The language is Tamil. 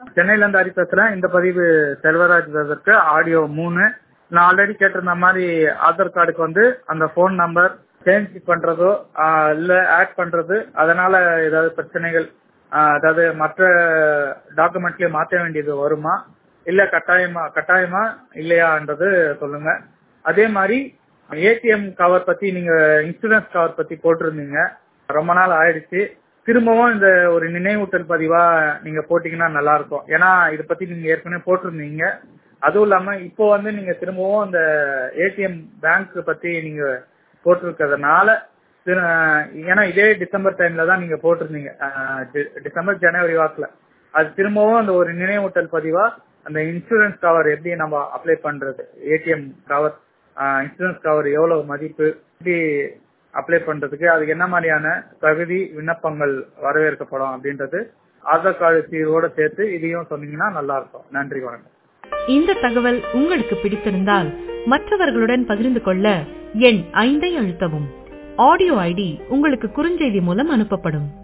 சென்னையில இருந்து ஹரி பேசுறேன் இந்த பதிவு செல்வராஜ் பிரதருக்கு ஆடியோ மூணு நான் ஆல்ரெடி கேட்டிருந்த மாதிரி ஆதார் கார்டுக்கு வந்து அந்த போன் நம்பர் சேஞ்ச் பண்றதோ ஆஹ் இல்ல ஆட் பண்றது அதனால ஏதாவது பிரச்சனைகள் ஆஹ் அதாவது மற்ற டாக்குமெண்ட்லயே மாற்ற வேண்டியது வருமா இல்ல கட்டாயமா கட்டாயமா இல்லையான்றது சொல்லுங்க அதே மாதிரி ஏடிஎம் கவர் பத்தி நீங்க இன்சூரன்ஸ் கவர் பத்தி போட்டிருந்தீங்க ரொம்ப நாள் ஆயிடுச்சு திரும்பவும் இந்த ஒரு நினைவூட்டல் பதிவா நீங்க போட்டீங்கன்னா நல்லா இருக்கும் ஏன்னா இத பத்தி நீங்க ஏற்கனவே போட்டிருந்தீங்க அதுவும் இல்லாம இப்போ வந்து நீங்க திரும்பவும் இந்த ஏடிஎம் பேங்க் பத்தி நீங்க போட்டிருக்கிறதுனால திரு- ஏன்னா இதே டிசம்பர் டைம்ல தான் நீங்க போட்டிருந்தீங்க அஹ் டி- டிசம்பர் ஜனவரி வாக்குல அது திரும்பவும் அந்த ஒரு நினைவூட்டல் பதிவா அந்த இன்சூரன்ஸ் கவர் எப்படி நம்ம அப்ளை பண்றது ஏடிஎம் கவர் இன்சூரன்ஸ் கவர் எவ்வளவு மதிப்பு எப்படி அப்ளை பண்றதுக்கு அதுக்கு என்ன மாதிரியான தகுதி விண்ணப்பங்கள் வரவேற்கப்படும் அப்படின்றது ஆதார் கார்டு தீர்வோட சேர்த்து இதையும் சொன்னீங்கன்னா நல்லா இருக்கும் நன்றி வணக்கம் இந்த தகவல் உங்களுக்கு பிடித்திருந்தால் மற்றவர்களுடன் பகிர்ந்து கொள்ள எண் ஐந்தை அழுத்தவும் ஆடியோ ஐடி உங்களுக்கு குறுஞ்செய்தி மூலம் அனுப்பப்படும்